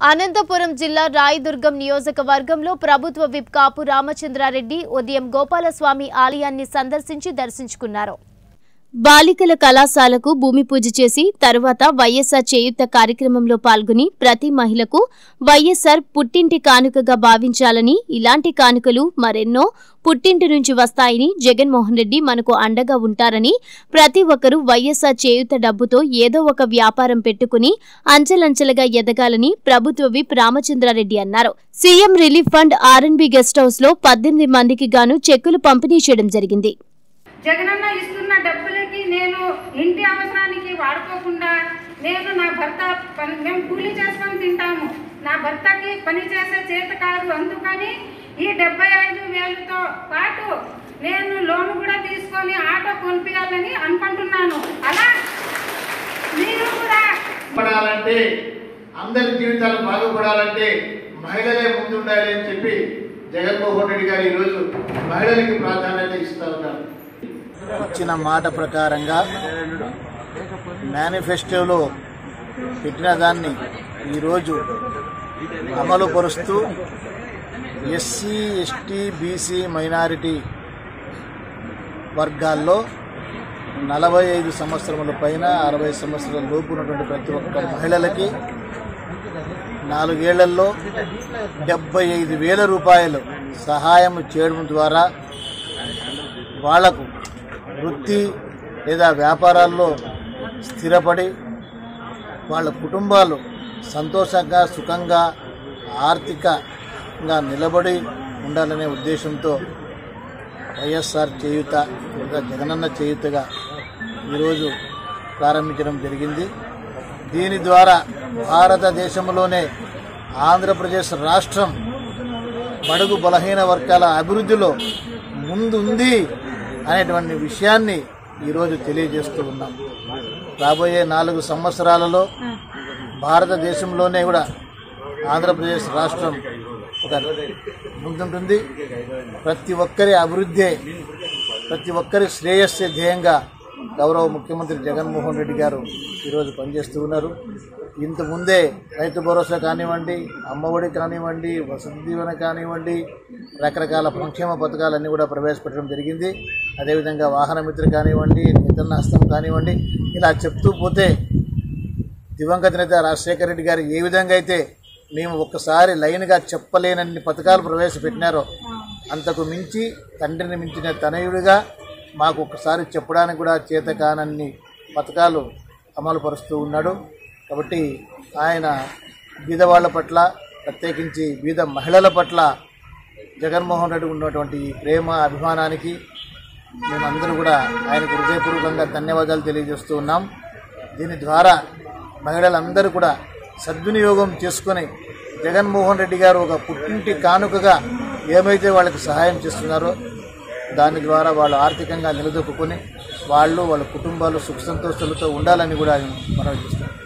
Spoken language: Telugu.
అనంతపురం జిల్లా రాయదుర్గం నియోజకవర్గంలో ప్రభుత్వ విప్ కాపు రామచంద్రారెడ్డి ఉదయం గోపాలస్వామి ఆలయాన్ని సందర్శించి దర్శించుకున్నారు బాలికల కళాశాలకు భూమి పూజ చేసి తరువాత వైఎస్ఆర్ చేయుత కార్యక్రమంలో పాల్గొని ప్రతి మహిళకు వైఎస్ఆర్ పుట్టింటి కానుకగా భావించాలని ఇలాంటి కానుకలు మరెన్నో పుట్టింటి నుంచి వస్తాయని జగన్మోహన్ రెడ్డి మనకు అండగా ఉంటారని ప్రతి ఒక్కరూ వైఎస్ఆర్ చేయుత డబ్బుతో ఏదో ఒక వ్యాపారం పెట్టుకుని అంచెలంచెలుగా ఎదగాలని ప్రభుత్వ విప్ రామచంద్రారెడ్డి అన్నారు CM relief fund RNB guest house లో పద్దెనిమిది మందికి గాను చెక్కులు పంపిణీ చేయడం జరిగింది జగనన్న ఇస్తున్న డబ్బులకి నేను ఇంటి అవసరానికి వాడుకోకుండా నేను నా భర్త పని మేము కూలీ చేసుకొని తింటాము నా భర్తకి పని చేసే చేత కాదు అందుకని ఈ డెబ్బై ఐదు వేలతో పాటు నేను లోన్ కూడా తీసుకొని ఆటో కొనిపించాలని అనుకుంటున్నాను అలా మీరు కూడా పడాలంటే అందరి జీవితాలు బాగుపడాలంటే మహిళలే ముందుండాలి అని చెప్పి జగన్మోహన్ రెడ్డి గారు ఈరోజు మహిళలకి ప్రాధాన్యత ఇస్తా ఉన్నారు ఇచ్చిన మాట ప్రకారంగా మేనిఫెస్టోలో పెట్టిన దాన్ని ఈరోజు అమలు పరుస్తూ ఎస్సీ ఎస్టీ బీసీ మైనారిటీ వర్గాల్లో నలభై ఐదు సంవత్సరముల పైన అరవై సంవత్సరాల లోపు ఉన్నటువంటి ప్రతి ఒక్క మహిళలకి నాలుగేళ్లలో డెబ్బై ఐదు వేల రూపాయలు సహాయం చేయడం ద్వారా వాళ్లకు వృత్తి లేదా వ్యాపారాల్లో స్థిరపడి వాళ్ళ కుటుంబాలు సంతోషంగా సుఖంగా ఆర్థికంగా నిలబడి ఉండాలనే ఉద్దేశంతో వైఎస్ఆర్ చేయుత లేదా జగనన్న చేయుతగా ఈరోజు ప్రారంభించడం జరిగింది దీని ద్వారా భారతదేశంలోనే ఆంధ్రప్రదేశ్ రాష్ట్రం బడుగు బలహీన వర్గాల అభివృద్ధిలో ముందుంది అనేటువంటి విషయాన్ని ఈరోజు తెలియజేస్తూ ఉన్నాం రాబోయే నాలుగు సంవత్సరాలలో భారతదేశంలోనే కూడా ఆంధ్రప్రదేశ్ రాష్ట్రం ఒక ముందుంటుంది ప్రతి ఒక్కరి అభివృద్ధే ప్రతి ఒక్కరి శ్రేయస్సే ధ్యేయంగా గౌరవ ముఖ్యమంత్రి జగన్మోహన్ రెడ్డి గారు ఈరోజు పనిచేస్తూ ఉన్నారు ఇంత ముందే రైతు భరోసా కానివ్వండి అమ్మఒడి కానివ్వండి వసతి దీవెన కానివ్వండి రకరకాల సంక్షేమ పథకాలన్నీ కూడా ప్రవేశపెట్టడం జరిగింది అదేవిధంగా వాహన మిత్ర కానివ్వండి నితన్న హస్తం కానివ్వండి ఇలా చెప్తూ పోతే దివంగత నేత రాజశేఖర రెడ్డి గారు ఏ విధంగా అయితే మేము ఒక్కసారి లైన్గా చెప్పలేనన్ని పథకాలు ప్రవేశపెట్టినారో అంతకు మించి తండ్రిని మించిన తనయుడిగా మాకు ఒక్కసారి చెప్పడానికి కూడా చేత కానన్ని పథకాలు అమలు పరుస్తూ ఉన్నాడు కాబట్టి ఆయన బీదవాళ్ల పట్ల ప్రత్యేకించి బీద మహిళల పట్ల జగన్మోహన్ రెడ్డి ఉన్నటువంటి ఈ ప్రేమ అభిమానానికి మేమందరూ కూడా ఆయనకు హృదయపూర్వకంగా ధన్యవాదాలు తెలియజేస్తూ ఉన్నాం దీని ద్వారా మహిళలందరూ కూడా సద్వినియోగం చేసుకొని జగన్మోహన్ రెడ్డి గారు ఒక పుట్టింటి కానుకగా ఏమైతే వాళ్ళకి సహాయం చేస్తున్నారో దాని ద్వారా వాళ్ళు ఆర్థికంగా నిలదొక్కుని వాళ్ళు వాళ్ళ కుటుంబాలు సుఖ సంతోషాలతో ఉండాలని కూడా మనం చేస్తాం